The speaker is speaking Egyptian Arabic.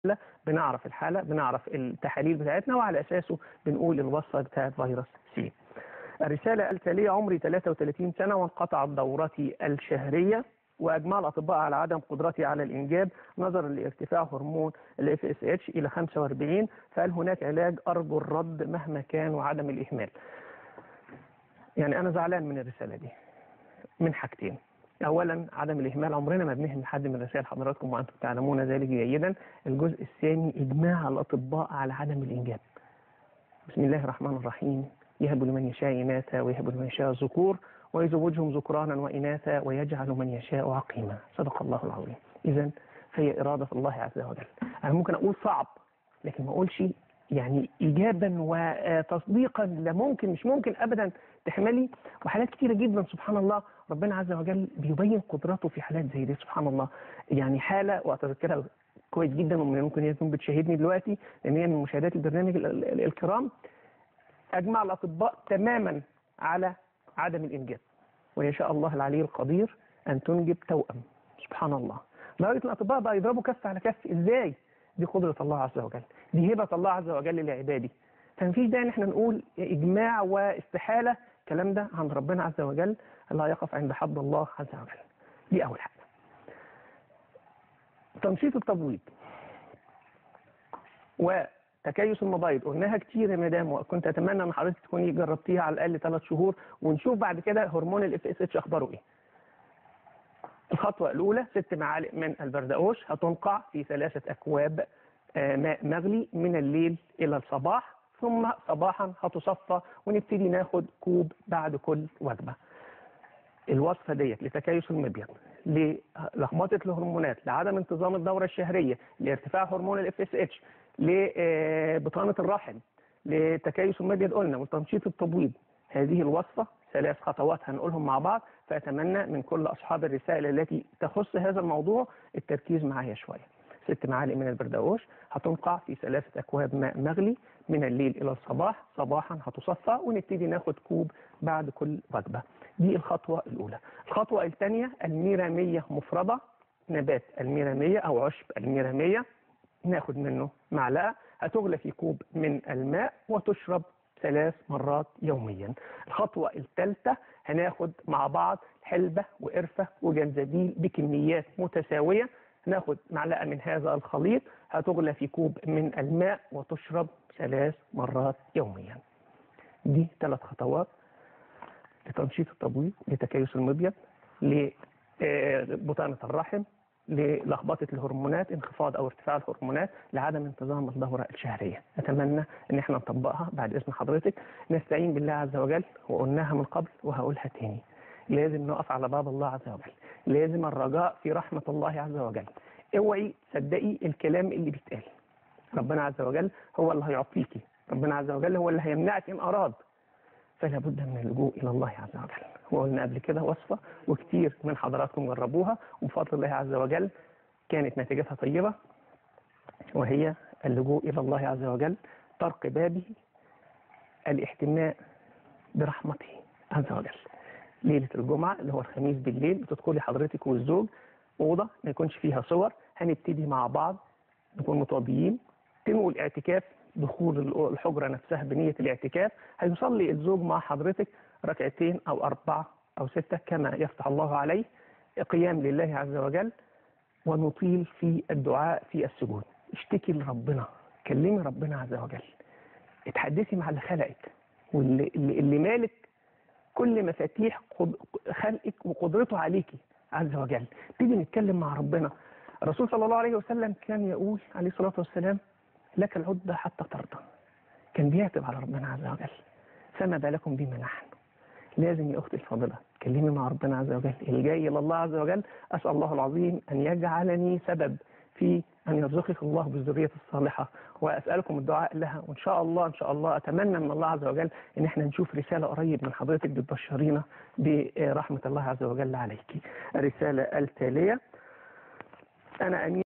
بنعرف الحالة بنعرف التحاليل بتاعتنا وعلى أساسه بنقول الوصفة بتاعت فيروس سي الرسالة التالية عمري 33 سنة وانقطعت دورتي الشهرية وأجمع الأطباء على عدم قدرتي على الإنجاب نظرا لارتفاع هرمون ال FSH إلى 45 فهل هناك علاج أرجو الرد مهما كان وعدم الإهمال يعني أنا زعلان من الرسالة دي من حاجتين اولا عدم الاهمال عمرنا ما بنهمل حد من رسائل حضراتكم وانتم تعلمون ذلك جيدا الجزء الثاني اجماع الاطباء على عدم الانجاب بسم الله الرحمن الرحيم يهب لمن يشاء اناثا ويهب لمن يشاء ذكور ويزوجهم ذكرانا واناثا ويجعل من يشاء عقيما صدق الله العظيم اذا فهي اراده الله عز وجل انا ممكن اقول صعب لكن ما اقولش يعني ايجابا وتصديقا لا ممكن مش ممكن ابدا تحملي وحالات كتيره جدا سبحان الله ربنا عز وجل بيبين قدراته في حالات زي دي سبحان الله يعني حاله واتذكرها كويس جدا وممكن هي تكون بتشاهدني دلوقتي لان هي من مشاهدات البرنامج الكرام اجمع الاطباء تماما على عدم الانجاب ويشاء الله العلي القدير ان تنجب توأم سبحان الله لدرجه الاطباء بقى يضربوا كف على كف ازاي دي قدره الله عز وجل دي هبه الله عز وجل لعباده فمفيش داعي ان احنا نقول اجماع واستحاله الكلام ده عند ربنا عز وجل لا يقف عند حد الله عز وجل دي اول حاجه تنشيط التبويض وتكيس المبايض قلناها كتير يا مدام وكنت اتمنى ان حضرتك تكوني جربتيها على الاقل ثلاث شهور ونشوف بعد كده هرمون الاف اس اتش اخباره ايه الخطوه الاولى ست معالق من البردقوش هتنقع في ثلاثه اكواب ماء مغلي من الليل الى الصباح ثم صباحا هتصفى ونبتدي ناخد كوب بعد كل وجبه الوصفه ديت لتكيس المبيض للخبطه الهرمونات لعدم انتظام الدوره الشهريه لارتفاع هرمون الاف اس اتش لبطانه الرحم لتكيس المبيض قلنا وتنشيط التبويض هذه الوصفه ثلاث خطوات هنقولهم مع بعض فاتمنى من كل اصحاب الرسائل التي تخص هذا الموضوع التركيز معايا شويه ست معالق من البردقوش هتنقع في ثلاثة أكواب ماء مغلي من الليل إلى الصباح صباحا هتصفى ونبتدي ناخد كوب بعد كل وجبة دي الخطوة الأولى الخطوة الثانية الميرامية مفردة نبات الميرامية أو عشب الميرامية ناخد منه معلقة هتغلى في كوب من الماء وتشرب ثلاث مرات يوميا الخطوة الثالثة هناخد مع بعض حلبة وقرفة وجنزبيل بكميات متساوية ناخد معلقة من هذا الخليط هتغلى في كوب من الماء وتشرب ثلاث مرات يوميا دي ثلاث خطوات لتنشيط التبويض لتكيس المبيض لبطانة الرحم للخبطة الهرمونات انخفاض او ارتفاع الهرمونات لعدم انتظام الدورة الشهرية اتمنى ان احنا نطبقها بعد اذن حضرتك نستعين بالله عز وجل وقلناها من قبل وهقولها تاني لازم نقف على باب الله عز وجل لازم الرجاء في رحمة الله عز وجل اوعي تصدقي الكلام اللي بيتقال ربنا عز وجل هو اللي هيعطيكي ربنا عز وجل هو اللي هيمنعك ان اراد فلا بد من اللجوء الى الله عز وجل وقلنا قبل كده وصفه وكتير من حضراتكم جربوها وبفضل الله عز وجل كانت نتيجتها طيبه وهي اللجوء الى الله عز وجل طرق بابه الاحتماء برحمته عز وجل ليلة الجمعة اللي هو الخميس بالليل بتدخلي حضرتك والزوج أوضة ما يكونش فيها صور هنبتدي مع بعض نكون متوضيين تنوي الاعتكاف دخول الحجرة نفسها بنية الاعتكاف هيصلي الزوج مع حضرتك ركعتين أو أربعة أو ستة كما يفتح الله عليه قيام لله عز وجل ونطيل في الدعاء في السجود اشتكي لربنا كلمي ربنا عز وجل اتحدثي مع اللي خلقك واللي اللي مالك كل مفاتيح خلقك وقدرته عليكي عز وجل تيجي نتكلم مع ربنا الرسول صلى الله عليه وسلم كان يقول عليه الصلاة والسلام لك العدة حتى ترضى كان بيعتب على ربنا عز وجل فما بالكم بما نحن لازم يا أختي الفاضلة كلمي مع ربنا عز وجل الجاي إلى الله عز وجل أسأل الله العظيم أن يجعلني سبب في أن يرزقك الله بالذرية الصالحة وأسألكم الدعاء لها وإن شاء الله إن شاء الله أتمنى من الله عز وجل إن احنا نشوف رسالة قريب من حضرتك بتبشرينا برحمة الله عز وجل عليك الرسالة التالية أنا أمين